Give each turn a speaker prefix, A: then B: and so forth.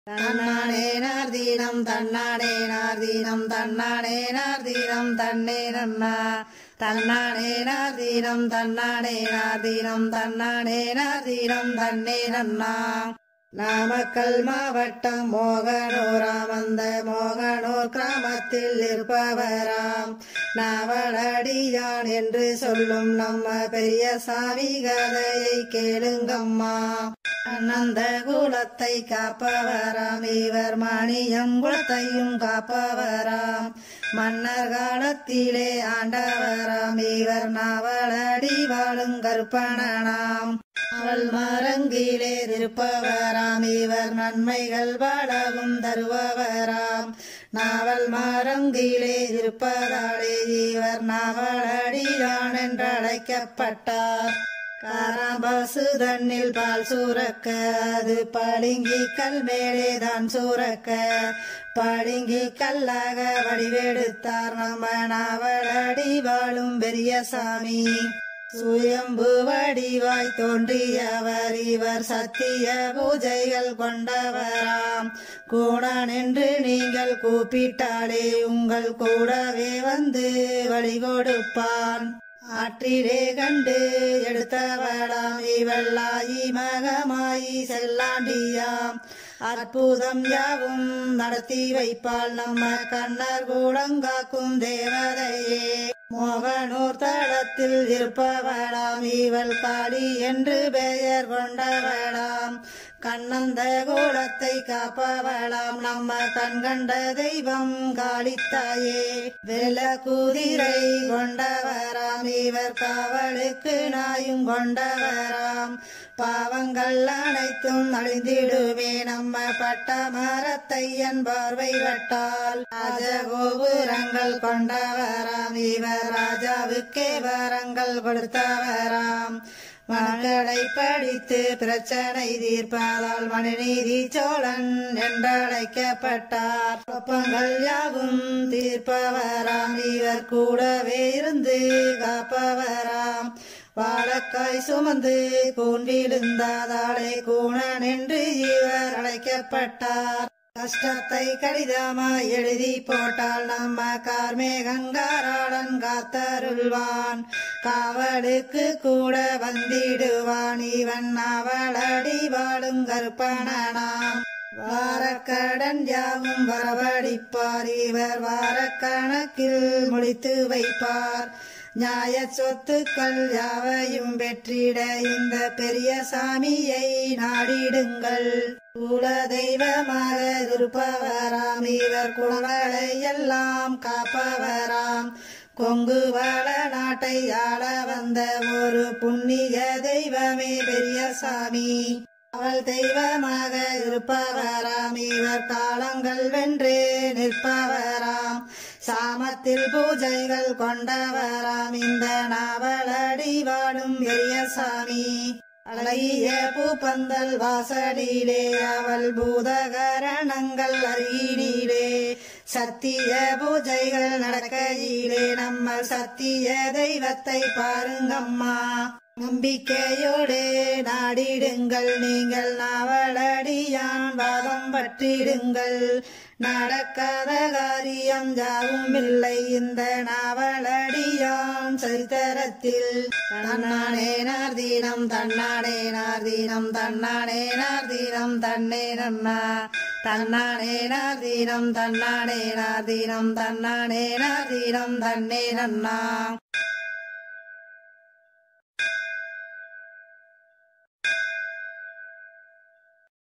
A: தன்னானேனார் தீனம் தன்னானேனார் தீனம் தன்னானேனார் தீனம் தன்னே நன்னா தன்னானேனார் தீனம் தன்னானேனார் தீனம் தன்னானேனார் தீனம் தன்னே நன்னா நாமக்கல் மாவட்டம் மோகனூராம் அந்த மோகனூர் கிராமத்தில் இருப்பவராம் நாவலடியான் என்று சொல்லும் நம்ம பெரிய சாமி கதையை கேளுங்கம்மா அனந்த குலத்தை காப்பவராம் இவர் மணியம் குலத்தையும் காப்பவராம் மன்னர் காலத்திலே ஆண்டவராம் இவர் நாவலடி வாழும் கற்பனாம் அவள் மரங்கிலே இருப்பவராம் இவர் நன்மைகள் வாழவும் தருபவராம் நாவல் மரங்கிலே இருப்பதாலே இவர் நாவலடியான் என்று அழைக்கப்பட்டார் காராம்பசு தண்ணில் பால் சூரக்க அது பளிங்கி கல் மேலே தான் சூரக்க பளிங்கி கல்லாக வடிவெடுத்தார் நம்ம நாவலடி வாழும் பெரிய சாமி சுயம்பு வடிவாய் தோன்றியவர் இவர் சத்திய பூஜைகள் கொண்டவராம் கூடான் என்று நீங்கள் கூப்பிட்டாலே உங்கள் கூடவே வந்து வழி கொடுப்பான் ஆற்றிலே கண்டு எடுத்தவளாம் இவள்ளாயி மகமாயி செல்லாண்டியாம் அற்புதம் யாவும் நடத்தி வைப்பாள் நம்ம கண்ணர் கூடங்காக்கும் தேவதையே மோகனூர் தளத்தில் இருப்பவளாம் இவள் காளி என்று பெயர் கொண்டவளாம் கண்ணந்த கூடத்தை காப்பவளாம் நம்ம கண்கண்ட தெய்வம் காளித்தாயே வெள்ள குதிரை கொண்டவராம் இவர் காவலுக்கு நாயும் கொண்டவராம் பாவங்கள் அனைத்தும் அழிந்திடுமே நம்ம பட்ட மரத்தையன் பார்வை வட்டால் ராஜகோபுரங்கள் கொண்டவராம் இவர் ராஜாவுக்கே வரங்கள் கொடுத்தவராம் மக்களை படித்து பிரச்சனை தீர்ப்பதால் மனுநீதி சோழன் என்றழைக்கப்பட்டார் குழப்பங்கள் யாவும் தீர்ப்பவராம் இவர் கூடவே இருந்து காப்பவராம் வாழக்காய் சுமந்து கூன் விழுந்தாதாலே கூணன் என்று இவர் அழைக்கப்பட்டார் கஷ்டத்தை கடிதமாய் எழுதி போட்டால் நம்ம கார்மேகங்காராளன் காத்தருள்வான் காவலுக்கு கூட வந்திடுவான் இவன் அவளடி வாழும் கற்பனானாம் வாரக்கடன் யாவும் வரவழிப்பார் இவர் வாரக்கணக்கில் முடித்து வைப்பார் நியாய சொத்துக்கள் யாவையும் பெற்றிட இந்த பெரிய சாமியை நாடிடுங்கள் குல தெய்வமாக இருப்பவராம் இவர் குலங்களை எல்லாம் காப்பவராம் கொங்கு வாழ நாட்டை ஆள வந்த ஒரு புண்ணிய தெய்வமே பெரிய சாமி அவள் தெய்வமாக இருப்பவராம் இவர் காலங்கள் வென்று நிற்பவராம் சாமத்தில் பூஜைகள் கொண்டவராம் இந்த நாவலடி வாழும் பெரிய சாமி அழகிய பூப்பந்தல் வாசலிலே அவள் பூதகரணங்கள் அருகினிலே சத்திய பூஜைகள் நடக்கையிலே நம்ம சத்திய தெய்வத்தை பாருங்கம்மா நம்பிக்கையோடு நாடிடுங்கள் நீங்கள் நாவலடியான் வாதம் பற்றிடுங்கள் நடக்காத காரியம் யாவும் இல்லை இந்த நாவலடியான் சரித்திரத்தில் தன்னானே நார்தீனம் தன்னானே நார்தீனம் தன்னானே நார்தீனம் தன்னே நன்னா தன்னானே நார்தீனம் தன்னானே நார்தீனம் தன்னானே நார்தீனம் தன்னே நன்னா